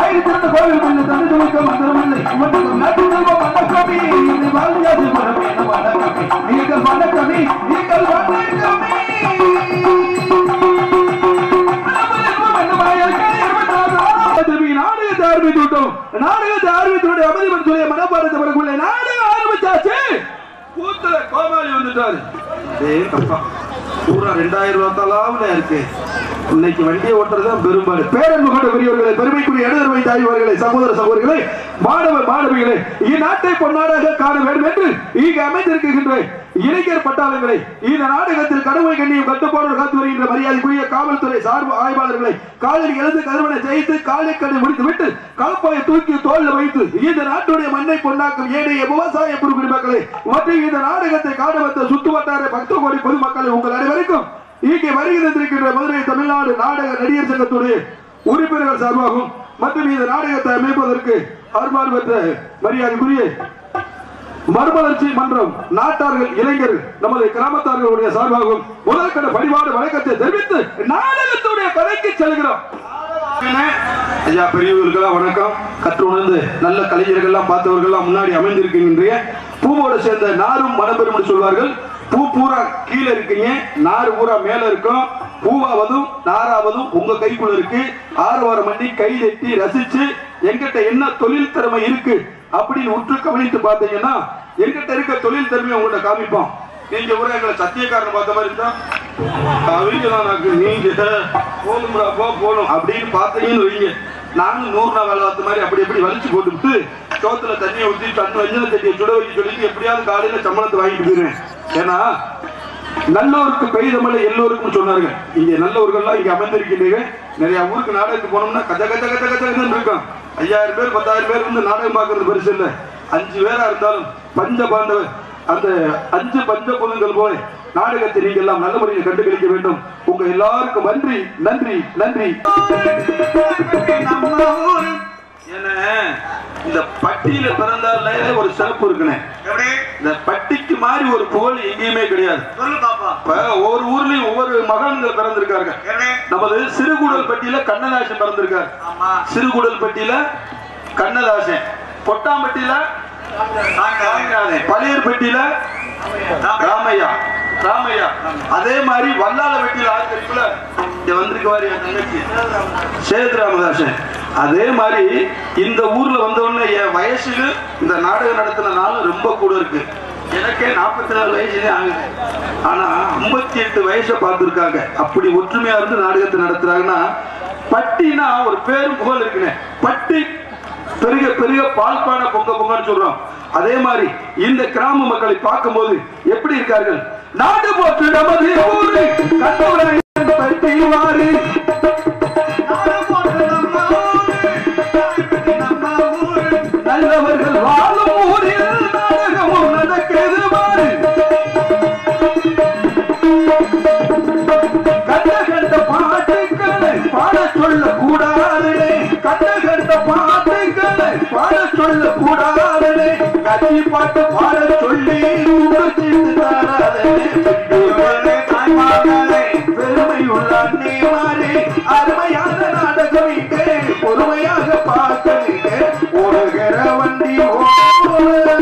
கோயில் திறந்த கோயில் பண்ணு தனி துணிக்க மந்திரமில்லை உமக்கு நாட்டு செல்வம் வணக்கமே இது வாழ்ந்தாது மரம் என வணக்கமே நீங்கள் வணக்கமே நீங்கள் வணக்கமே நாடகத்தை ஆரம்பித்துட்டோம் நாடகத்தை ஆரம்பித்தோட அமதிபடுத்துடைய மனப்பாடத்தை வரக்குள்ள நாடகம் ஆரம்பிச்சாச்சு கூத்துல கோமாளி வந்துட்டாரு டேய் அப்பா பூரா ரெண்டாயிரம் ரூபாய் தலாவுல இருக்கு இன்னைக்கு வண்டியை ஓட்டுறதுதான் பெரும்பாடு பேரன்பு கொண்ட பெரியவர்களை பெருமைக்குரிய இடதுமை தாய்வர்களை சகோதர சகோதரிகளை மாணவர் மாணவிகளை இந்நாட்டை பொன்னாடாக காண வேண்டும் என்று இங்கு அமைந்திருக்கின்ற இளைஞர் பட்டாளங்களை இந்த நாடகத்தில் கடமை கண்ணியம் கட்டுப்பாடு காத்து வருகின்ற மரியாதைக்குரிய காவல்துறை சார்பு ஆய்வாளர்களை காலில் இழந்து கருவனை ஜெயித்து காலை கடை முடித்து விட்டு கலப்பாயை தூக்கி தோல்ல வைத்து இந்த நாட்டுடைய மண்ணை பொன்னாக்கும் ஏனைய விவசாய குடிமக்களை மற்றும் இந்த நாடகத்தை காண வந்த சுத்து வட்டார பக்த கோடி பொதுமக்களை உங்கள் அனைவருக்கும் இங்கே வருகை தந்திருக்கின்ற மதுரை தமிழ்நாடு நாடக நடிகர் சங்கத்துடைய உறுப்பினர்கள் சார்பாகவும் மற்றும் இந்த நாடகத்தை அமைப்பதற்கு அருமாறு பெற்ற மரியாதைக்குரிய மறுமலர்ச்சி மன்றம் நாட்டார்கள் இளைஞர்கள் நமது கிராமத்தார்களுடைய சார்பாகவும் முதற்கட பணிவாடு வணக்கத்தை தெரிவித்து நாடகத்துடைய கதைக்கு செல்கிறோம் ஐயா பெரியவர்களுக்கெல்லாம் வணக்கம் கற்று உணர்ந்து நல்ல கலைஞர்கள்லாம் பார்த்தவர்கள்லாம் முன்னாடி அமைந்திருக்கின்ற பூவோட சேர்ந்த நாரும் மனப்பெரும் சொல்வார்கள் பூ பூரா கீழே இருக்கீங்க நாறு பூரா மேல இருக்கும் பூவாவதும் நாராவதும் உங்க கைக்குள்ள இருக்கு ஆறு வாரம் பண்ணி கை தட்டி ரசிச்சு எங்கிட்ட என்ன தொழில் திறமை இருக்கு அப்படின்னு உற்று கவனித்து பார்த்தீங்கன்னா எங்கிட்ட இருக்க தொழில் திறமையை உங்கள்ட்ட காமிப்போம் நீங்க கூட எங்களை சத்தியக்காரன் பார்த்த மாதிரி இருந்தா அவங்களுக்கு எனக்கு நீங்க போதும்டா போ போகணும் அப்படின்னு பார்த்தீங்கன்னு வைங்க நானும் நூறு நாள் வேலை பார்த்த மாதிரி அப்படி எப்படி வலிச்சு போட்டுவிட்டு சோத்துல தண்ணியை ஊற்றி தண்ணி வஞ்சன தண்ணியை சுட வைக்க சொல்லிட்டு எப்படியாவது காலையில சம்பளத்தை வாங்கிட்டு போயிருவேன் ஏன்னா நல்லோருக்கு பெய்த மழை எல்லோருக்கும் சொன்னார்கள் இங்க நல்லவர்கள்லாம் இங்க அமைந்திருக்கின்றீங்க நிறைய ஊருக்கு நாடகத்துக்கு போனோம்னா கஜ கஜ கஜ கஜன்னு இருக்கும் ஐயாயிரம் பேர் பத்தாயிரம் பேர் வந்து நாடகம் பார்க்கறது பெருசு இல்ல அஞ்சு பேரா இருந்தாலும் பஞ்ச பாண்டவர் அந்த அஞ்சு பஞ்ச பொதுங்கள் போல நாடகத்தை நீங்க எல்லாம் நல்ல முறையில் கண்டுகளிக்க வேண்டும் உங்க எல்லாருக்கும் நன்றி நன்றி நன்றி என்ன இந்த பட்டியல பிறந்தால ஒரு சிறப்பு இருக்குனே எப்படி இந்த பட்டிக்கு மாதிரி ஒரு புகழ் எங்கேயுமே கிடையாது சொல்லு பாப்பா இப்ப ஒவ்வொரு ஊர்லயும் ஒவ்வொரு மகான்கள் பிறந்திருக்காங்க எப்படி நமது சிறுகுடல் பட்டியல கண்ணதாசன் பிறந்திருக்காரு ஆமா சிறுகுடல் பட்டியல கண்ணதாசன் பொட்டாம்பட்டியில சாமிநாதன் பழையர்பட்டியில ராமையா ராமையா அதே மாதிரி வல்லால வெட்டியில ஆச்சரிப்புல இங்க வந்திருக்கவாரு என் தங்கச்சி சேது ராமதாசன் அதே மாதிரி இந்த ஊர்ல வந்த உடனே என் வயசுக்கு இந்த நாடகம் நடத்தின நாளும் ரொம்ப கூட இருக்கு எனக்கே நாற்பத்தி நாலு வயசுலயே ஆகுது ஆனா ஐம்பத்தி எட்டு வயசை பார்த்துருக்காங்க அப்படி ஒற்றுமையா இருந்து நாடகத்தை நடத்துறாங்கன்னா பட்டினா ஒரு பேரும் புகழ் இருக்குனே பட்டி பெருக பெருக பால்பான பொங்க பொங்கன்னு சொல்றோம் அதே மாதிரி இந்த கிராம மக்களை பார்க்கும்போது எப்படி இருக்கார்கள் நாடு போற்று நமது ஊரு கண்டவரை பட்டி வாரு நல்லவர்கள் வாழும் ஊரில் நாடகமும் நடக்கிறது பாரு கண்ட கண்ட பாட்டுக்களை பாட சொல்ல கூடாதே கண்ட கண்ட பாட்டுக்களை பாட சொல்ல கூடாதே கட்சி பாட்டு பாட சொல்லி உணர்ச்சித்து தாராதே பெருமை உள்ள அண்ணே மாறே அருமையான நாடகம் இங்கே பொறுமையாக பார்க்க ஓடுகிற வண்டி ஓடு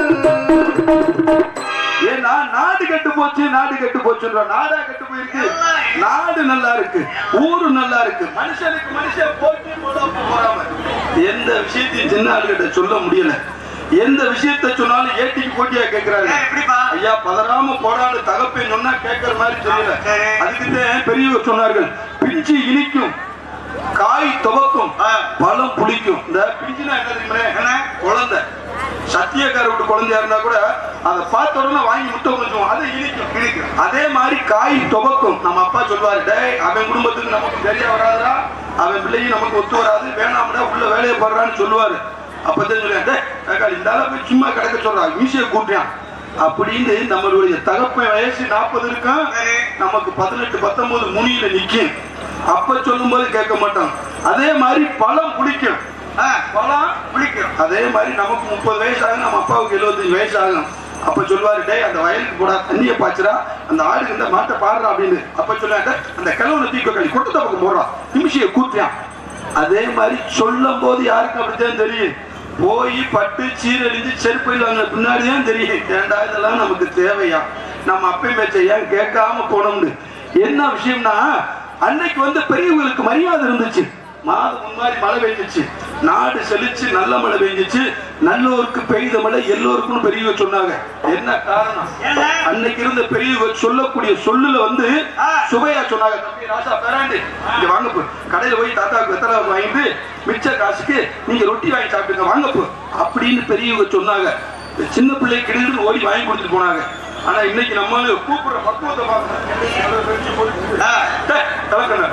ஏன்னா நாடு கெட்டு போச்சு நாடு கெட்டு போச்சுன்ற நாடா கெட்டு போயிருக்கு நாடு நல்லா இருக்கு ஊரு நல்லா இருக்கு மனுஷனுக்கு மனுஷன் போட்டி போடாம போறாம எந்த விஷயத்தையும் சின்ன ஆளுகிட்ட சொல்ல முடியல எந்த விஷயத்தை சொன்னாலும் ஏட்டிக்கு போட்டியா கேக்குறாங்க ஏன் எப்படிப்பா? ஐயா பதறாம போடான்னு தகப்பேன் சொன்னா கேட்கற மாதிரி தெரியல சரி. அதுக்குதான் பெரியவர் சொன்னார்கள் பிஞ்சு இனிக்கும் காய் துவக்கும் ஆ. பழம் புளிக்கும் இந்த பிஞ்சுனா என்ன தெரியுமா என்ன? குழந்தை சத்தியக்கார விட்டு குழந்தையா இருந்தா கூட அதை பார்த்த உடனே வாங்கி முட்டை கொஞ்சம் அது இனிக்கும் இனிக்கும். அதே மாதிரி காய் துவக்கும் நம்ம அப்பா சொல்வாரு டேய் அவன் குடும்பத்துக்கு நமக்கு சரியா வராதுடா அவன் பிள்ளையும் நமக்கு ஒத்து வராது வேணாம்டா உள்ள வேலையை போடுறான்னு சொல்லுவாரு அப்பதான் சொல்லுவேன் டேய் தக்காளி இந்த ஆளை போய் சும்மா கிடக்க சொல்றான் மீசையை கூட்டியான் அப்படின்னு நம்மளுடைய தகப்பன் வயசு நாற்பது இருக்கும் சரி. நமக்கு பதினெட்டு பத்தொன்பது முனியில நிக்கும் அப்ப சொல்லும்போது கேட்க மாட்டோம் அதே மாதிரி பழம் பிடிக்கும் ஆ, பழம் பிடிக்கும் அதே மாதிரி நமக்கு முப்பது வயசு ஆகும் நம்ம அப்பாவுக்கு எழுபத்தஞ்சு வயசு ஆகும் அப்ப சொல்லுவாரு டேய் அந்த வயலுக்கு போடா தண்ணியை பாய்ச்சுறா அந்த ஆடுக்கு இந்த மாட்டை பாடுறா அப்படின்னு அப்ப சொல்லுவாங்க அந்த கிழவனை தீக்க கழி கொட்டத்தை பக்கம் போடுறான் நிமிஷியை கூட்டியான் அதே மாதிரி சொல்லும் போது யாருக்கு அப்படித்தான் தெரியும் போய் பட்டு சீரழிஞ்சு செருப்பையில் வாங்க பின்னாடி தான் தெரியும் ஏண்டா இதெல்லாம் நமக்கு தேவையா நம்ம அப்பயும் பேச்ச ஏன் கேட்காம போனோம்னு என்ன விஷயம்னா அன்னைக்கு வந்து பெரியவங்களுக்கு மரியாதை இருந்துச்சு மாதம் முன்னாடி மழை பெஞ்சிச்சு நாடு செழிச்சு நல்ல மழை பெஞ்சிச்சு நல்லோருக்கு பெய்த மழை எல்லோருக்கும் பெரியவங்க சொன்னாங்க என்ன காரணம் என்ன? அன்னைக்கு இருந்த பெரியவங்க சொல்லக்கூடிய சொல்லுல வந்து ஆ. சுவையா சொன்னாங்க தம்பி ராசா பேராண்டு இங்க வாங்க போ கடையில போய் தாத்தாவுக்கு வெத்தலை வாங்கிட்டு மிச்ச காசுக்கு நீங்க ரொட்டி வாங்கி சாப்பிட்டுங்க வாங்க போ அப்படின்னு பெரியவங்க சொன்னாங்க இந்த சின்ன பிள்ளை கிடுன்னு ஓடி வாங்கி கொடுத்துட்டு போனாங்க ஆனா இன்னைக்கு நம்மளு கூப்பிடுற பக்குவத்தை பார்க்கணும் ஆ, கலக்கண்ண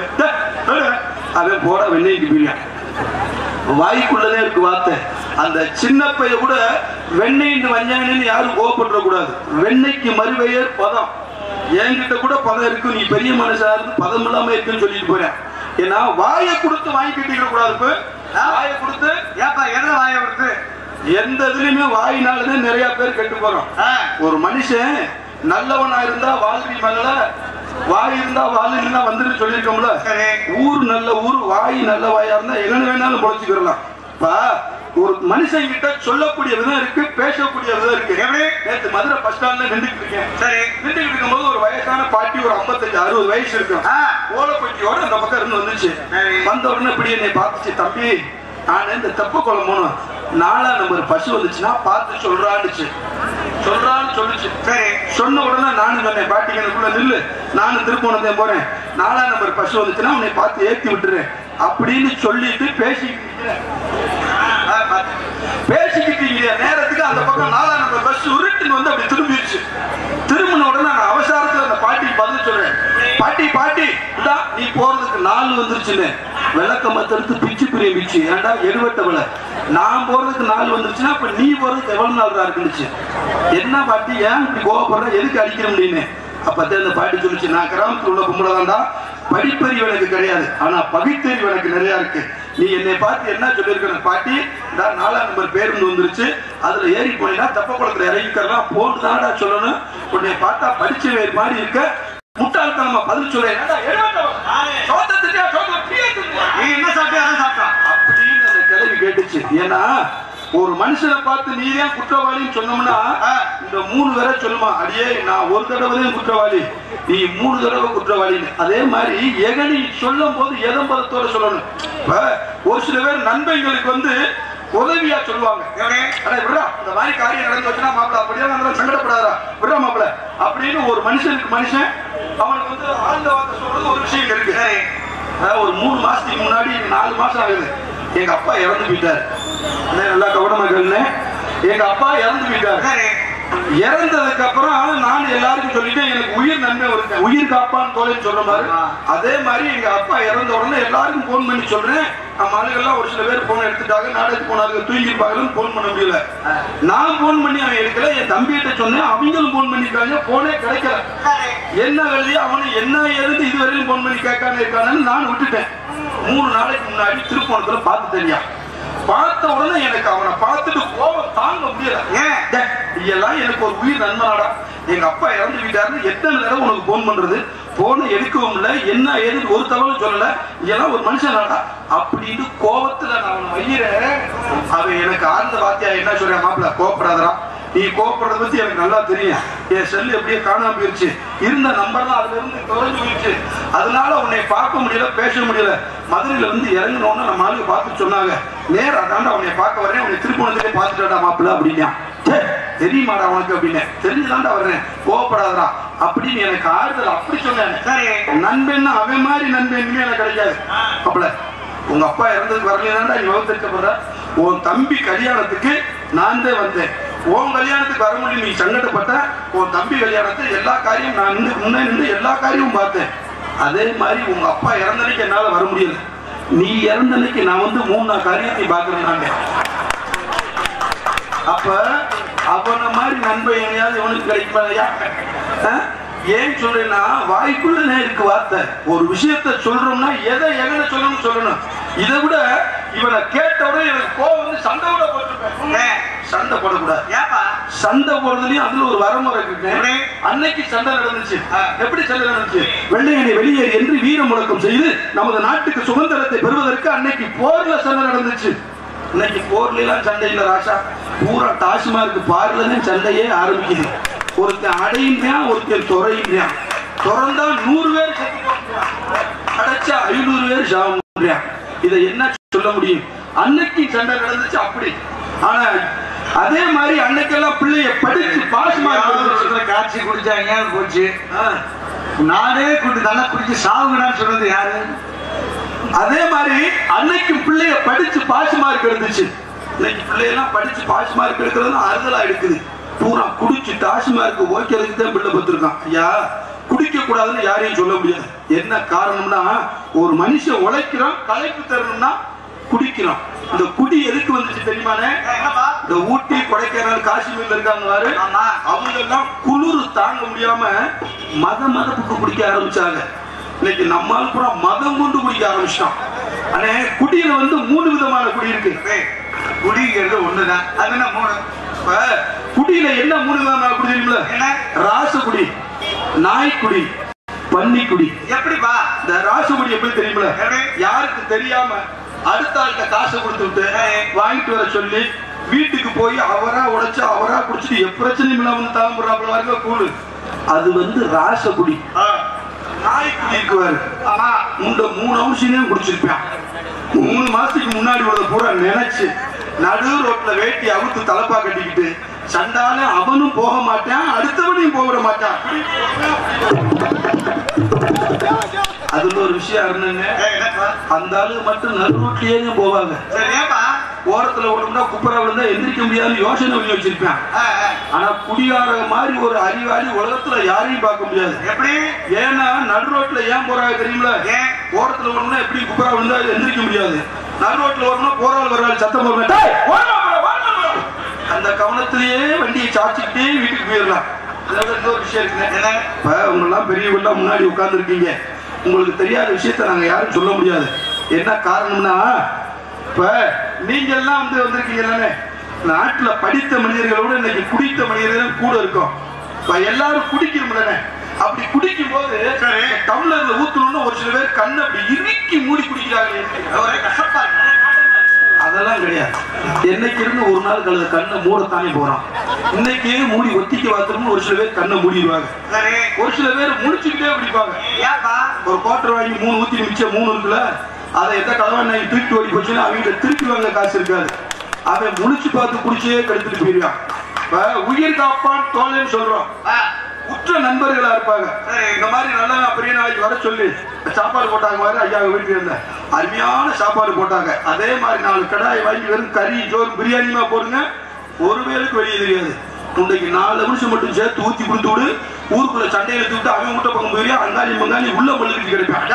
அவன் போட வெண்ணெய்க்கு பிரியான் வாய்க்குள்ளதே இருக்கு வார்த்தை அந்த சின்ன பைய கூட வெண்ணெய் வஞ்சாங்கன்னு யாரும் கோவப்பட்டுற கூடாது வெண்ணெய்க்கு மறுபெயர் பதம் என்கிட்ட கூட பதம் இருக்கு நீ பெரிய மனுஷா இருந்து பதம் இல்லாம இருக்குன்னு சொல்லிட்டு போறேன் ஏன்னா வாயை கொடுத்து வாங்கி கட்டிக்கிற கூடாது இப்ப வாயை கொடுத்து ஏப்பா எதுல வாய விடுது எந்த இதுலயுமே வாயினாலதான் நிறைய பேர் கெட்டு போறோம் ஆ, ஒரு மனுஷன் நல்லவனா இருந்தா வாழ்க்கை மேல வாய் இருந்தா வாழ்க்கை வந்துட்டு சொல்லியிருக்கோம்ல சரி ஊர் நல்ல ஊர் வாய் நல்ல வாயா இருந்தா எங்க வேணாலும் பொழைச்சிக்கிறலாம் இப்ப ஒரு மனுஷன் கிட்ட சொல்லக்கூடிய விதம் இருக்கு பேசக்கூடிய விதம் இருக்கு எப்படி? நேத்து மதுரை பஸ் ஸ்டாண்ட்ல நின்றுட்டு இருக்கேன் சரி நின்றுட்டு இருக்கும்போது ஒரு வயசான பாட்டி ஒரு 55 அறுபது வயசு இருக்கும் ஆ, ஓலப்பட்டியோட அந்த பக்கம் இருந்து வந்துச்சு சரி. வந்த உடனே இப்படி என்னை பார்த்துச்சு தம்பி நான் இந்த தெப்ப குளம் போனோம் நாலா நம்பர் பஸ் வந்துச்சுன்னா பார்த்து சொல்றான்னுச்சு சொல்றான்னு சொல்லுச்சு சரி சொன்ன உடனே நானும் சொன்னேன் பாட்டிக்கு எனக்குள்ள நில்லு நானும் திருப்போணத்தையும் போறேன் நாலாம் நம்பர் பஸ் வந்துச்சுன்னா உன்னை பார்த்து ஏத்தி விட்டுறேன் அப்படின்னு சொல்லிட்டு பேசிக்கிட்டு இருக்கிறேன். ஆ, பாத்து. பேசிக்கிட்டு இருக்கிற நேரத்துக்கு அந்த பக்கம் நாலாம் நம்பர் பஸ் உருட்டுன்னு வந்து அப்படி திரும்பிடுச்சு திரும்பின உடனே நான் அவசரத்துல அந்த பாட்டிக்கு பதில் சொல்றேன் பாட்டி பாட்டி இந்தா நீ போறதுக்கு நாள் வந்துருச்சுன்னு விளக்க மத்தெடுத்து பிச்சு பிரிய பிச்சு ஏன்டா எடுவட்ட விலை நான் போறதுக்கு நாள் வந்துருச்சுன்னா அப்ப நீ போறதுக்கு எவ்வளவு நாள் தான் இருக்குன்னு என்ன பாட்டி ஏன் இப்படி கோவப்படுற எதுக்கு அடிக்கிற முடியுன்னு அப்பதான் அந்த பாட்டி சொல்லுச்சு நான் கிராமத்துல உள்ள கும்பலதான்டா படிப்பறிவு எனக்கு கிடையாது ஆனா பகுத்தறிவு எனக்கு நிறைய இருக்கு நீ என்னை பார்த்து என்ன சொல்லியிருக்க பாட்டி இந்த நாலாம் நம்பர் பேருந்து வந்துருச்சு அதுல ஏறி போனீங்கன்னா தப்ப குளத்துல இறங்கிக்கலாம் போட்டு தான்டா சொல்லணும் உன்னை பார்த்தா படிச்ச வேறு மாதிரி இருக்க முட்டாள்தனமா பதில் சொல்ல என்னடா எழுவட்டவன்? சோத்தை திட்டியா, சோத்தை டீயை திட்டியா? நீ என்ன சாப்பிட்டியா அதான் சாப்பிட்டான் அப்படின்னு அந்த கிளவி கேட்டுச்சு ஏன்னா ஒரு மனுஷனை பார்த்து நீ ஏன் குற்றவாளின்னு சொன்னோம்னா ஆ. இந்த மூணு பேரை சொல்லுமா அடியே நான் ஒரு தடவை தான் குற்றவாளி நீ மூணு தடவை குற்றவாளின்னு அதே மாதிரி எகனி சொல்லும் போது எதம்பதத்தோட சொல்லணும் இப்ப ஒரு சில பேர் நண்பர்களுக்கு வந்து உதவியா சொல்லுவாங்க எப்படி? அடே விட்றா இந்த மாதிரி காரியம் நடந்து வச்சுனா மாப்பிள அப்படியே இருந்தாலும் சங்கடப்படாதா விட்றா மாப்பிள அப்படின்னு ஒரு மனுஷனுக்கு மனுஷன் அவனுக்கு வந்து ஆழ்ந்த வார்த்தை சொல்றது ஒரு விஷயம் இருக்கு சரி அதாவது ஒரு மூணு மாசத்துக்கு முன்னாடி நாலு மாசம் ஆகுது எங்க அப்பா இறந்து போயிட்டாரு அண்ணே, நல்லா கவனமா கேளுங்க எங்க அப்பா இறந்து போயிட்டாரு சரி இறந்ததுக்கு அப்புறம் நான் எல்லாருக்கும் சொல்லிட்டேன் எனக்கு உயிர் நன்மை வருங்க உயிர் காப்பான்னு தோலைன்னு சொல்ற மாதிரி ஆ. அதே மாதிரி எங்க அப்பா இறந்த உடனே எல்லாருக்கும் போன் பண்ணி சொல்றேன் நம்ம ஆளுகள்லாம் ஒரு சில பேர் போன் எடுத்துட்டாங்க நாடகத்துக்கு போனாங்க தூங்கிருப்பாங்கன்னு போன் பண்ண முடியல நான் போன் பண்ணி அவன் எடுக்கல என் தம்பிகிட்ட சொன்னேன் அவங்களும் போன் பண்ணிருக்காங்க போனே கிடைக்கல சரி என்ன எழுதி அவனு என்ன ஏதுன்னு இதுவரையிலும் போன் பண்ணி கேட்காம இருக்கானு நான் விட்டுட்டேன் மூணு நாளைக்கு முன்னாடி திருப்போணத்துல பார்த்து தெரியா பார்த்த உடனே எனக்கு அவனை பார்த்துட்டு கோபம் தாங்க முடியல ஏன்? டேய், இதெல்லாம் எனக்கு ஒரு உயிர் நண்பனாடா எங்க அப்பா இறந்து விட்டாருன்னு எத்தனை தடவை உனக்கு போன் பண்றது போன எடுக்கவும் இல்ல என்ன ஏதுன்னு ஒரு தகவலும் சொல்லல இதெல்லாம் ஒரு மனுஷனாடா அப்படின்னு கோபத்துல நான் அவனை வையிறேன் அவன் எனக்கு ஆழ்ந்த வாத்தியா என்ன சொல்றேன் மாப்பிள்ள கோபப்படாதடா நீ கோபப்படுறத பத்தி எனக்கு நல்லா தெரியும் என் செல்லு எப்படியே காணாம போயிருச்சு இருந்த நம்பர் தான் அதுல இருந்து தொலைஞ்சு போயிருச்சு அதனால உன்னை பார்க்க முடியல பேச முடியல மதுரையில வந்து இறங்கினோன்னு நம்ம ஆளுங்க பார்த்து சொன்னாங்க நேரா தாண்டா உன்னை பார்க்க வரேன் உன்னை திருப்பணத்திலே பார்த்துட்டாடா மாப்பிள்ள அப்படின்னா "ச்சே, தெரியுமாடா உனக்கு அப்படின்னு தெரிஞ்சுதான்டா வர்றேன் கோவப்படாதடா அப்படின்னு எனக்கு ஆறுதல் அப்படி சொன்னேன் சரி நண்பன் அவன் மாதிரி நண்பன் இனிமே எனக்கு கிடைக்காது அப்பல உங்க அப்பா இறந்ததுக்கு வரலையாண்டா நீ வகுத்திருக்கப்படுற உன் தம்பி கல்யாணத்துக்கு நான் தான் வந்தேன் உன் கல்யாணத்துக்கு வர முடியும் நீ சங்கடப்பட்ட உன் தம்பி கல்யாணத்தை எல்லா காரியம் நான் நின்று முன்னே நின்று எல்லா காரியமும் பார்த்தேன் அதே மாதிரி உங்க அப்பா இறந்தனைக்கு என்னால வர முடியல நீ இறந்தனைக்கு நான் வந்து மூணு நாள் காரியத்தை பார்க்கிறேன் நாங்க அப்ப அவன மாதிரி நண்பன் எங்கேயாவது இவனுக்கு கிடைக்குமா ஐயா? ஆ? ஏன் சொல்றேன்னா வாய்க்குள்ளே இருக்கு வார்த்தை ஒரு விஷயத்த சொல்றோம்னா எதை எங்கன சொல்லணும்னு சொல்லணும் இதை விட இவனை கேட்ட உடனே எனக்கு கோவம் வந்து சண்டை கூட போட்டுருப்பேன் ஏன்? சண்டை போடக்கூடாது ஏப்பா சண்டை போடுறதுலயும் அதுல ஒரு வரமுறை இருக்கு எப்படி? அன்னைக்கு சண்டை நடந்துச்சு ஆ. எப்படி சண்டை நடந்துச்சு வெள்ளையனை வெளியேறு என்று வீர முழக்கம் செய்து நமது நாட்டுக்கு சுதந்திரத்தை பெறுவதற்கு அன்னைக்கு போர்ல சண்டை நடந்துச்சு இன்னைக்கு போர்ல எல்லாம் சண்டை இல்ல ராசா பூரா டாஸ்மார்க் பார்ல சண்டையே ஆரம்பிக்குது ஒருத்தன் அடையின்றான் ஒருத்தன் துறையின்றான் திறந்தா நூறு பேர் செத்து போகிறான். அடைச்சா ஐநூறு பேர் சாவுறான் இதை என்ன சொல்ல முடியும் அன்னைக்கு சண்டை நடந்துச்சு அப்படி ஆனா அதே மாதிரி அன்னைக்கெல்லாம் பிள்ளைய படிச்சு பாஸ் மார்க் ஒருத்தர் காட்சி குடிச்சாங்க போச்சு நானே குடி நல்லா குடிச்சு சாவுங்கடான்னு சொன்னது யாரு அதே மாதிரி அன்னைக்கு பிள்ளைய படிச்சு பாஸ் மார்க் எடுத்துச்சு இன்னைக்கு பிள்ளையெல்லாம் படிச்சு பாஸ் மார்க் எடுக்கிறது அறுதலா எடுக்குது பூரா குடிச்சு டாஸ் மார்க் ஓக்கிறதுக்கு தான் பிள்ளை பத்திருக்கான் ஐயா குடிக்க கூடாதுன்னு யாரையும் சொல்ல முடியாது என்ன காரணம்னா ஒரு மனுஷன் உழைக்கிறான் களைப்பு தரணும்னா குடிக்கிறான் இந்த குடி எதுக்கு வந்துச்சு தெரியுமானே என்னப்பா இந்த ஊட்டி கொடைக்கானல் காஷ்மீர்ல இருக்காங்க பாரு ஆமா. அவங்க எல்லாம் குளிர் தாங்க முடியாம மத மதப்புக்கு குடிக்க ஆரம்பிச்சாங்க இன்னைக்கு நம்மால் பூரா மதம் கொண்டு குடிக்க ஆரம்பிச்சிட்டான் அண்ணே குடியில வந்து மூணு விதமான குடி இருக்கு ஏய், குடிங்கிறது ஒண்ணுதான் அது என்ன மூணு இப்ப குடியில என்ன மூணு விதமான குடி தெரியுமில என்ன ராசகுடி நாய்க்குடி பன்னிக்குடி எப்படிப்பா இந்த ராசகுடி எப்படி தெரியுமில எப்படி? யாருக்கு தெரியாம அடுத்த ஆள்கிட்ட காசை கொடுத்து விட்டு வாங்கிட்டு வர சொல்லி வீட்டுக்கு போய் அவரா உடைச்சு அவரா குடிச்சிட்டு எப்பிரச்சனையும் இல்லாம வந்து தாமப்படுறாப்புல பாருங்க கூழு அது வந்து ராசகுடி ஆ, நாய்க்குடி இருக்குவாரு ஆமா இந்த மூணு அம்சனையும் குடிச்சிருப்பான் மூணு மாசத்துக்கு முன்னாடி உள்ளத பூரா நினைச்சு நடு ரோட்ல வேட்டி அவுத்து தலப்பா கட்டிக்கிட்டு சண்டால அவனும் போக மாட்டான் அடுத்தவனையும் போக விட மாட்டான் அதுல ஒரு விஷயம் இருந்துங்க ஏய், என்னப்பா அந்த ஆளு மட்டும் நடு ரோட்லயே போவாங்க சரி ஏப்பா ஓரத்துல விழுந்தா குப்பரை விழுந்தா எந்திரிக்க முடியாதுன்னு யோசனை பண்ணி வச்சிருப்பான் ஆ, ஆ. ஆனா குடியார மாதிரி ஒரு அறிவாளி உலகத்துல யாரையும் பார்க்க முடியாது எப்படி ஏன்னா நடு ரோட்ல ஏன் போறாங்க தெரியுங்களா ஏன் ஓரத்துல வரணும்னா எப்படி குப்பரா விழுந்தா எந்திரிக்க முடியாது நடு ரோட்ல வரணும் போறாள் வர்றாள் சத்தம் போடுறேன் "டேய், ஓரமா போடா, ஓரமா போடா." அந்த கவனத்திலேயே வண்டியை சாச்சிக்கிட்டே வீட்டுக்கு போயிடலாம் அதோட இன்னொரு விஷயம் இருக்குங்க என்ன இப்ப உங்களெல்லாம் பெரியவங்களாம் முன்னாடி உட்கார்ந்து இருக்கீங்க உங்களுக்கு தெரியாத விஷயத்த நாங்க யாரும் சொல்ல முடியாது என்ன காரணம்னா இப்ப நீங்க எல்லாம் வந்து வந்திருக்கீங்க நாட்டுல படித்த மனிதர்களோட இன்னைக்கு குடித்த மனிதர்கள் கூட இருக்கும் இப்ப எல்லாரும் குடிக்கிறோம்ல அப்படி குடிக்கும் போது சரி. டம்ளர்ல ஊத்தணும்னு ஒரு சில பேர் கண்ணை அப்படி இறுக்கி மூடி குடிக்கிறாங்க ஒரே கசப்பா இருக்கு அதெல்லாம் கிடையாது என்னைக்கு இருந்து ஒரு நாள் கழுத கண்ணை மூடத்தானே போறான் இன்னைக்கு மூடி ஒத்திக்க பார்த்துருமோ ஒரு சில பேர் கண்ணை மூடிடுவாங்க சரி ஒரு சில பேர் முடிச்சுக்கிட்டே குடிப்பாங்க ஏப்பா ஒரு குவார்டர் வாங்கி மூணு ஊத்தி மிச்சம் மூணு இருக்குல்ல அதை எந்த கலவன் நாய் தூக்கி ஓடி போச்சுன்னா அவங்க திருப்பி வாங்க காசு இருக்காது அவன் முழிச்சு பார்த்து குடிச்சே கெடுத்துட்டு போயிருவான் இப்ப உயிர் காப்பான் தோழன்னு சொல்றோம் ஆ, உற்ற நண்பர்களா இருப்பாங்க சரி. இந்த மாதிரி நல்ல பெரிய நாளைக்கு வர சொல்லி சாப்பாடு போட்டாங்க மாதிரி ஐயா வீட்டுல இருந்த அருமையான சாப்பாடு போட்டாங்க அதே மாதிரி நாலு கடாய் வாங்கி வெறும் கறி சோறு பிரியாணிமா போடுங்க ஒரு வேலுக்கு வெளியே தெரியாது இன்னைக்கு நாலு நிமிஷம் மட்டும் சேர்த்து ஊத்தி கொடுத்து விடு ஊருக்குள்ள சண்டையில எடுத்து விட்டு அவன் விட்ட பக்கம் போய் அங்காளி மங்காளி உள்ள பள்ளிக்கு கிடைப்பான்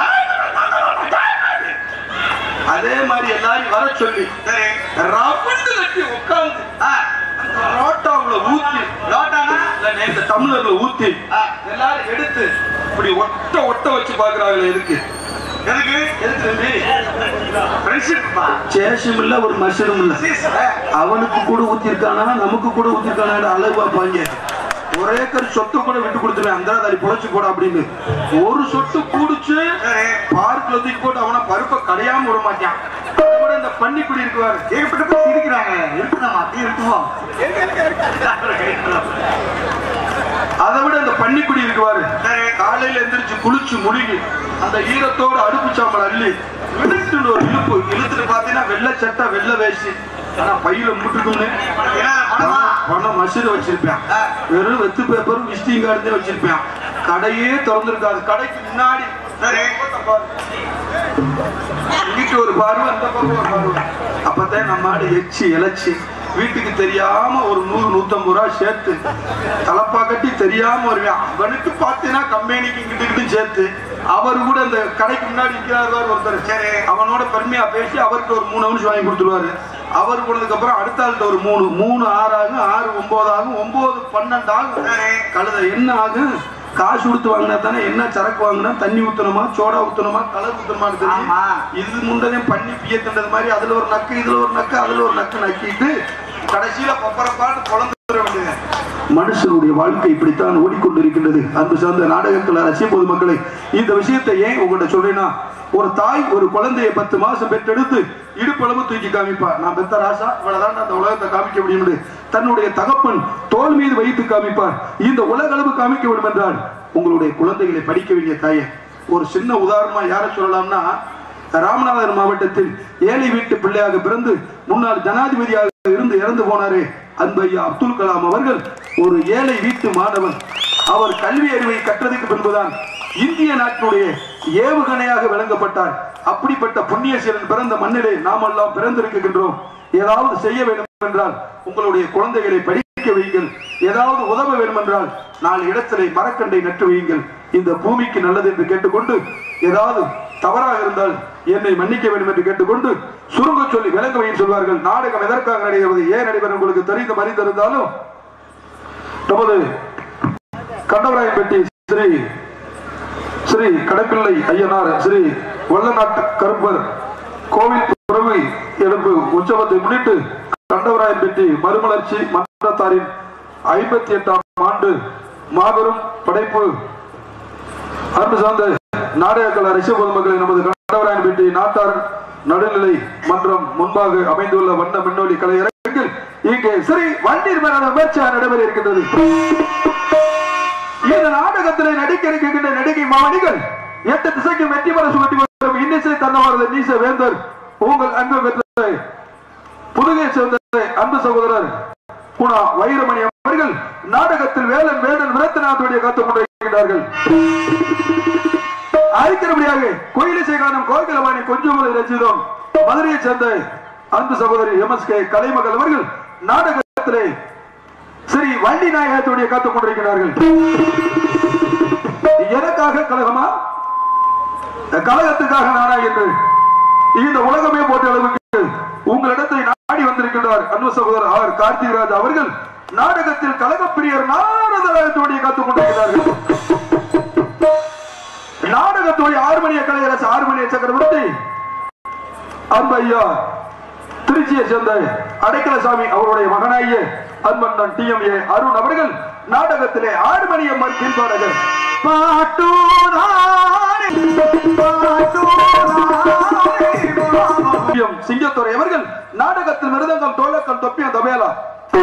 அதே மாதிரி எல்லாரும் வர சொல்லி சரி ரவுண்டு கட்டி உட்கார்ந்து ஆ, ரோட்டாவுல ஊத்தி லோட்டானா இல்ல நேத்து டம்ளர்ல ஊத்தி ஆ, எல்லாரும் எடுத்து இப்படி ஒட்ட ஒட்ட வச்சு பாக்குறாங்களே எதுக்கு எதுக்கு எதுக்கு தம்பி ஃப்ரெண்ட்ஷிப்பா சேஷம் இல்ல ஒரு மஷரும் இல்ல அவனுக்கு கூட ஊத்திருக்கானா நமக்கு கூட ஊத்திருக்கானா அளவு பார்ப்பாங்க ஒரே ஏக்கர் சொத்தை கூட விட்டு கொடுத்துருவேன் அந்தராதாரி பொழைச்சு போட அப்படின்னு ஒரு சொட்டு கூடிச்சு சரி பார்க்ல தூக்கி போட்டு அவனை பருப்பை கடையாம விட மாட்டான் அதை விட இந்த பன்னிக்குடி இருக்குவாரு ஏகப்பட்ட பேர் சிரிக்கிறாங்க இருக்குதாம்மா அப்படியே இருக்குவோம் அதை விட இந்த பன்னிக்குடி இருக்குவாரு சரி காலையில எந்திரிச்சு குளிச்சு முழுகி அந்த ஈரத்தோட அடுப்பு சாம்பல் அள்ளி இழுத்துட்டு ஒரு இழுப்பு இழுத்துட்டு பாத்தீங்கன்னா வெள்ளை சட்டை வெள்ளை வேஷ்டி ஆனா பையில முட்டுக்கும்னு என்ன பணமா பணம் மசூர் வச்சிருப்பேன் ஆ. வெறும் வெத்து பேப்பரும் விசிட்டிங் கார்டு வச்சிருப்பேன் கடையே திறந்திருக்காது கடைக்கு முன்னாடி சரி இங்கிட்டு ஒரு பார்வை அந்த பக்கம் ஒரு பார்வை அப்பதான் நம்ம ஆடு எச்சி இழைச்சி வீட்டுக்கு தெரியாம ஒரு நூறு நூத்தம்பது ரூபா சேர்த்து தலப்பா கட்டி தெரியாம வருவேன் அவனுக்கு பார்த்தீங்கன்னா கம்பெனிக்கு இங்கிட்டு இங்கிட்டு சேர்த்து அவர் கூட அந்த கடைக்கு முன்னாடி நிற்கிறார் ஒருத்தர் சரி. அவனோட பெருமையா பேசி அவருக்கு ஒரு மூணு நிமிஷம் வாங்கி கொடுத்துருவாரு அவர் போனதுக்கு அப்புறம் அடுத்த ஆள்கிட்ட ஒரு மூணு மூணு ஆறு ஆகும் ஆறு ஒன்பது ஆகும் ஒன்பது பன்னெண்டு ஆகும் சரி. கழுத என்ன ஆகும் காசு கொடுத்து வாங்கினா தானே என்ன சரக்கு வாங்கினா தண்ணி ஊத்தணுமா சோடா ஊத்தணுமா கலர் ஊத்தணுமான்னு தெரியும் ஆமா. இது முண்டதையும் பண்ணி பியத்துண்டது மாதிரி அதுல ஒரு நக்கு இதுல ஒரு நக்கு அதுல ஒரு நக்கு நக்கிட்டு கடைசியில பப்பரப்பாட்டு குழந்தை வேண்டியது மனுஷனுடைய வாழ்க்கை இப்படித்தான் ஓடிக்கொண்டிருக்கின்றது அன்பு சார்ந்த நாடகத்தில் ரசிக பொதுமக்களை இந்த விஷயத்தை ஏன் உங்கள்கிட்ட சொல்றேன்னா ஒரு தாய் ஒரு குழந்தையை பத்து மாசம் பெற்றெடுத்து இடுப்பளவு தூக்கி காமிப்பா நான் பெத்த ராசா இவ்வளவுதான் அந்த உலகத்தை காமிக்க முடியும் தன்னுடைய தகப்பன் தோல் மீது வைத்து காமிப்பார் இந்த உலகளவு காமிக்க வேண்டும் என்றால் உங்களுடைய குழந்தைகளை படிக்க வேண்டிய தாயை ஒரு சின்ன உதாரணமா யாரை சொல்லலாம்னா ராமநாதபுரம் மாவட்டத்தில் ஏழை வீட்டு பிள்ளையாக பிறந்து முன்னாள் ஜனாதிபதியாக இருந்து இறந்து போனாரே அன்பு ஐயா அப்துல் கலாம் அவர்கள் ஒரு ஏழை வீட்டு மாணவன் அவர் கல்வி அறிவை கற்றதுக்கு பின்புதான் இந்திய நாட்டினுடைய ஏவுகணையாக விளங்கப்பட்டார் அப்படிப்பட்ட புண்ணியசீலன் பிறந்த மண்ணிலே நாமெல்லாம் பிறந்திருக்கின்றோம் ஏதாவது செய்ய வேண்டும் என்றால் உங்களுடைய குழந்தைகளை படிக்க வையுங்கள் ஏதாவது உதவ வேண்டும் என்றால் நாலு இடத்திலே மரக்கண்டை நட்டு வையுங்கள் இந்த பூமிக்கு நல்லது என்று கேட்டுக்கொண்டு ஏதாவது தவறாக இருந்தால் என்னை மன்னிக்க வேண்டும் என்று கேட்டுக்கொண்டு சுருங்க சொல்லி விளங்க வையும் சொல்வார்கள் நாடகம் எதற்காக நடைபெறுவது ஏன் நடைபெறும் உங்களுக்கு தெரிந்து மறிந்திருந்தாலும் நமது கண்டவராயன்பட்டி ஸ்ரீ ஸ்ரீ கடப்பிள்ளை ஐயனார் ஸ்ரீ வல்லநாட்டு கருப்பர் கோவில் துறவு எடுப்பு உற்சவத்தை முன்னிட்டு கண்டவராயன்பட்டி மறுமலர்ச்சி மன்றத்தாரின் ஐம்பத்தி எட்டாம் ஆண்டு மாபெரும் படைப்பு அன்பு சார்ந்த நாடக கலா ரசிக பொதுமக்களை நமது கண்டவராயன்பட்டி நாட்டார் நடுநிலை மன்றம் முன்பாக அமைந்துள்ள வண்ண மின்னொலி கலை அரங்கில் இங்கே ஸ்ரீ வண்டீர் மேலான முயற்சியாக நடைபெற இருக்கின்றது இந்த நாடகத்திலே நடிக்க இருக்கின்ற நடிகை மாமணிகள் எட்டு திசைக்கு வெற்றி பெற சுட்டி வரும் இன்னிசை தன்னவாரத நீச வேந்தர் உங்கள் அன்பு பெற்ற புதுகை சேர்ந்த அன்பு சகோதரர் குணா வைரமணி அவர்கள் நாடகத்தில் வேலன் வேடன் விரத்தநாத்துடைய காத்துக் கொண்டிருக்கிறார்கள் அழைக்கிறபடியாக கோயிலிசை காணும் கோகிலவாணி கொஞ்சம் ரசிதம் மதுரையை சேர்ந்த அன்பு சகோதரி எம் எஸ் கே கலைமகள் அவர்கள் நாடகத்திலே ஸ்ரீ வண்டி நாயகத்துடைய காத்துக் கொண்டிருக்கிறார்கள் எனக்காக கழகமா கழகத்துக்காக நானா என்று இந்த உலகமே போட்ட அளவுக்கு உங்களிடத்தை நாடி வந்திருக்கின்றார் அன்பு சகோதரர் ஆர் கார்த்திகராஜ் அவர்கள் நாடகத்தில் கழகப்பிரியர் நாரதராயத்துடைய காத்துக் கொண்டிருக்கிறார்கள் நாடகத்துடைய ஆறுமணிய கலையரசு ஆறுமணிய சக்கரவர்த்தி அன்பு ஐயா திருச்சியை சேர்ந்த அடைக்கலசாமி அவருடைய மகனாகிய Anbannan T M A Arun அவர்கள் நாடகத்திலே ஆறு மணி அம்மன் கீழ்பாடகர் சிங்கத்துறை அவர்கள் நாடகத்தில் மிருதங்கம் தோழக்கம் தொப்பிய தபேலா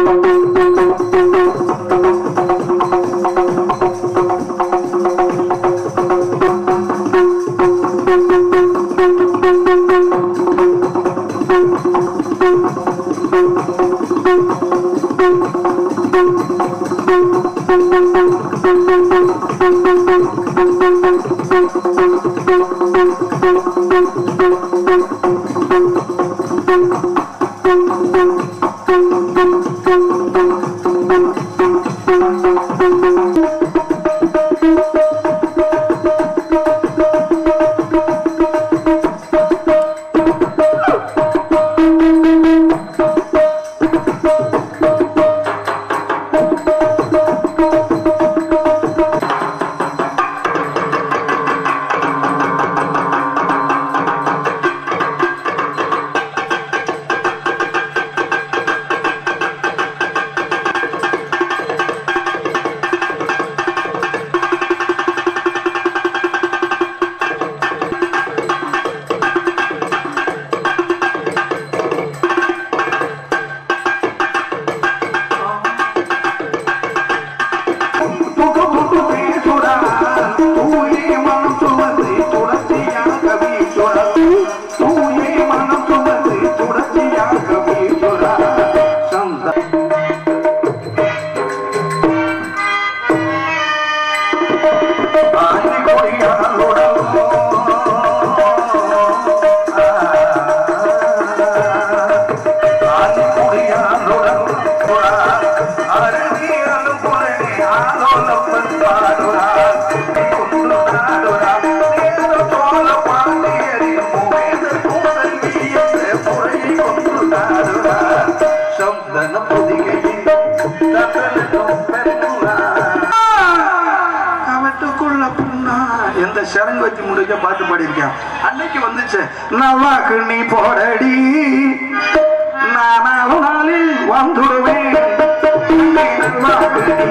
எந்த சரங்கு வச்சு முடிக்க பாட்டு பாடியிருக்கேன் அன்னைக்கு வந்துச்சு நல்லாக்கு நீ போடடி நானாலும் நாளில் வந்துடுவேன் நல்லாக்கு நீ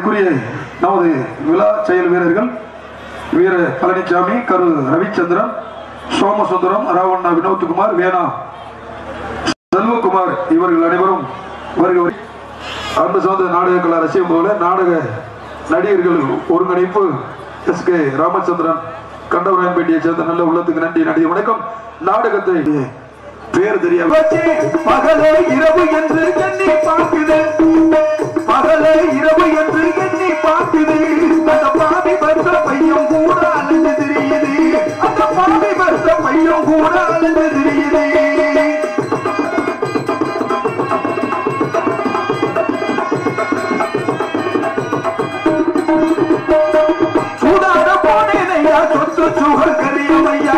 மரியாதைக்குரிய நமது விழா செயல் வீரர்கள் வீர பழனிசாமி கரு ரவிச்சந்திரன் சோமசுந்தரம் ராவண்ணா வினோத்குமார் வேணா செல்வகுமார் இவர்கள் அனைவரும் வருகை அன்பு சார்ந்த நாடக கலா ரசிகம் போல நாடக நடிகர்கள் ஒருங்கிணைப்பு எஸ் கே ராமச்சந்திரன் கண்டவராயன்பேட்டியை சேர்ந்த நல்ல உள்ளத்துக்கு நன்றி நடிகை வணக்கம் நாடகத்தை பேர் தெரியாம பகலே இரவு என்று எண்ணி பார்க்குது பகலே இரவு என்று எண்ணி பார்க்குது அந்த பாவி வந்த பையன் கூட அலைஞ்சு தெரியுது அந்த பாவி வந்த பையன் கூட அலைஞ்சு தெரியுது சூடாட போனேனையா சொத்து சுகர் கரியமையா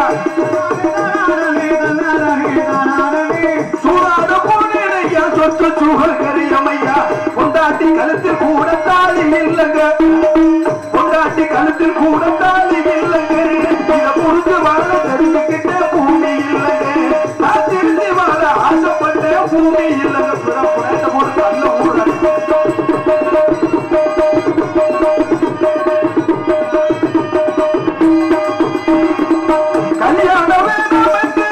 சூடாட போனேனையா சொத்து சுகர் கரியமையா கொண்டாட்டி கழுத்தில் கூட தாலி இல்லைங்க கொண்டாட்டி கழுத்தில் கூட தாலி இல்லைங்க இத புரிஞ்சு வாழ தெரிஞ்சுக்கிட்ட பூமி இல்லைங்க நான் திருந்தி வாழ ஆசைப்பட்ட பூமி இல்லைங்க பிறப்பு ஒரு நல்ல ஊழல் கல்யாணம் வேணுமென்று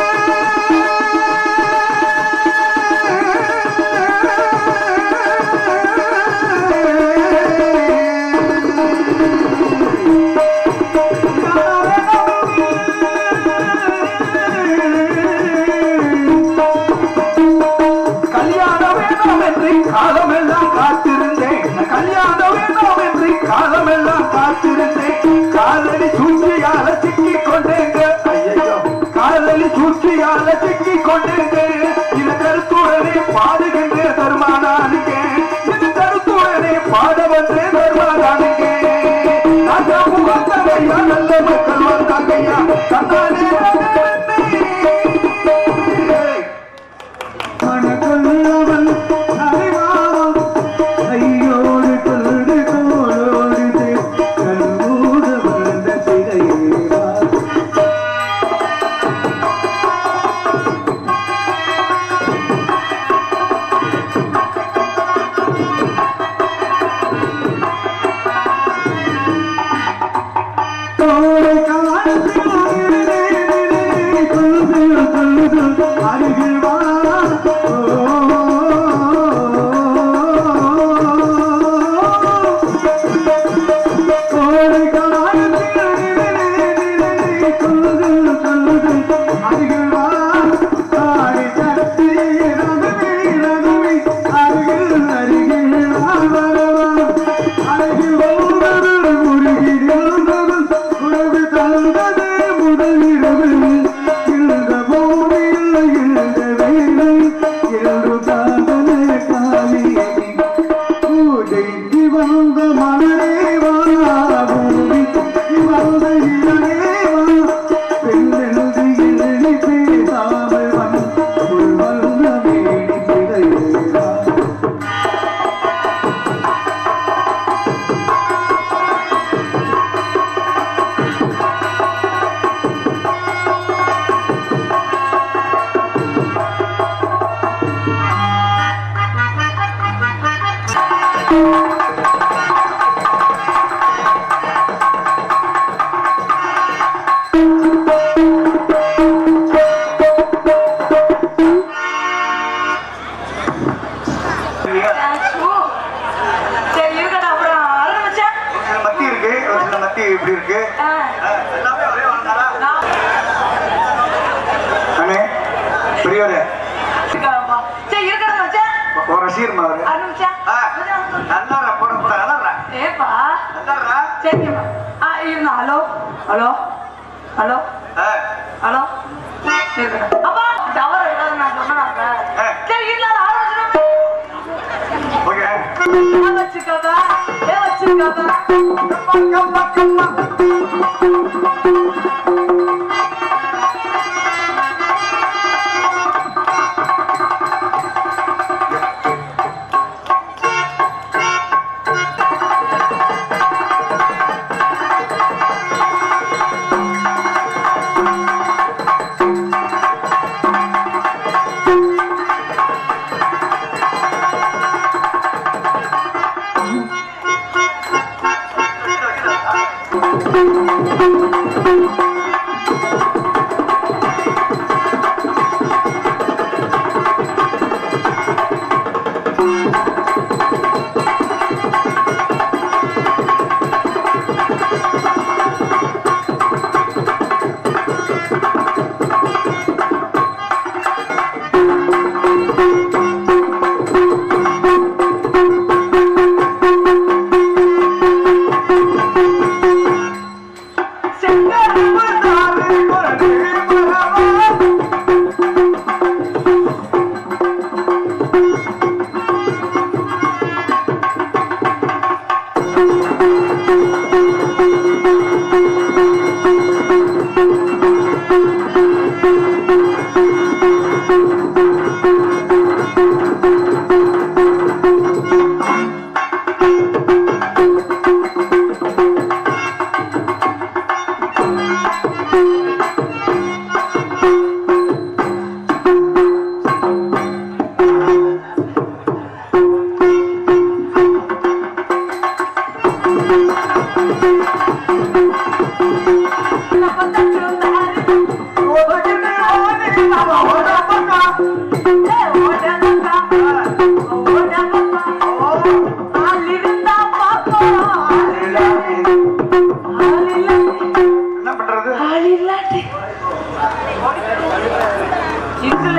கல்யாணம் வேண்டாம் என்று காலமெல்லாம் காத்திருந்தேன் கல்யாணம் வேண்டாம் என்று காலமெல்லாம் காத்திருந்தேன் காதலி சூழ்ச்சியால சிக்கிக் கொண்டேங்க ஐயோ காதலி சூழ்ச்சியால சிக்கிக் கொண்டேங்க இது கருத்துடனே பாடுகின்ற தருமானானுங்க இது கருத்துடனே பாட வந்தே தருமானானுங்க ராஜா முகத்தவையா நல்ல மக்கள் வந்தாங்கய்யா தன்னாலே மனக்கொள்ளவன் அறிவான் கையோடு கொள்டு தோளோடு கண்மூட வளர்ந்த சிறையேவா தோளை காலத்தில் கொள்து கொள்து அருகில் வா கோடை காலத்தில் கொள்து கொள்து அருகில் வா தாடி தட்டி ரகுவி ரகுவி அருகில் அருகில் வா வரவா அருகில் வந்தது முருகிருந்தது உறவு தந்தது முதல் இரவு இந்த பூமியில் இந்த வேலை என்று தாந்தன காலியடி பூஜைக்கு வந்த மலரேவா பூமி வந்த இளநேவா பெண்ணெழுதி எழுதி பேசாமல் வந்து உள் வந்த மேடி சிறையேவா ஐயோ. சரி, இருக்கட்டும். அப்புறம் ஆரம்பிச்சா? சில மத்தி இருக்கு ஒரு சில மத்தி இப்படி இருக்கு ஆ, ஆ, எல்லாமே ஒரே வாழ்ந்தாரா நான் அண்ணே பெரியவரே இருக்கேன்ப்பா. சரி, இருக்கட்டும் மச்சான். ஒரு ரசிகர்மா அவரு ஆரம்பிச்சா? ஆ, நல்லாரா போட போட நல்லாரா ஏப்பா. நல்லாரா சரிப்பா. ஆ, இருங்க. ஹலோ ஹலோ ஹலோ ஆ, ஹலோ இருக்கட்டும். அப்பா, tower இருக்காது நான் சொன்னேனாப்பா. ஆ. சரி, இல்ல, அது ஆரம்பிச்சிடுமே. ஓகே ஏ வச்சுக்கோப்பா. ஏ வச்சுக்கோப்பா. பக்கம், பக்கம்மா. ஏய், ஓடாதப்பா. ஓடாதப்பா. ஆள் இருந்தா பார்ப்போம். ஆள் இல்லாட்டி. ஆள் இல்லாட்டி. என்ன பண்றது ஆள் இல்லாட்டி. இதுல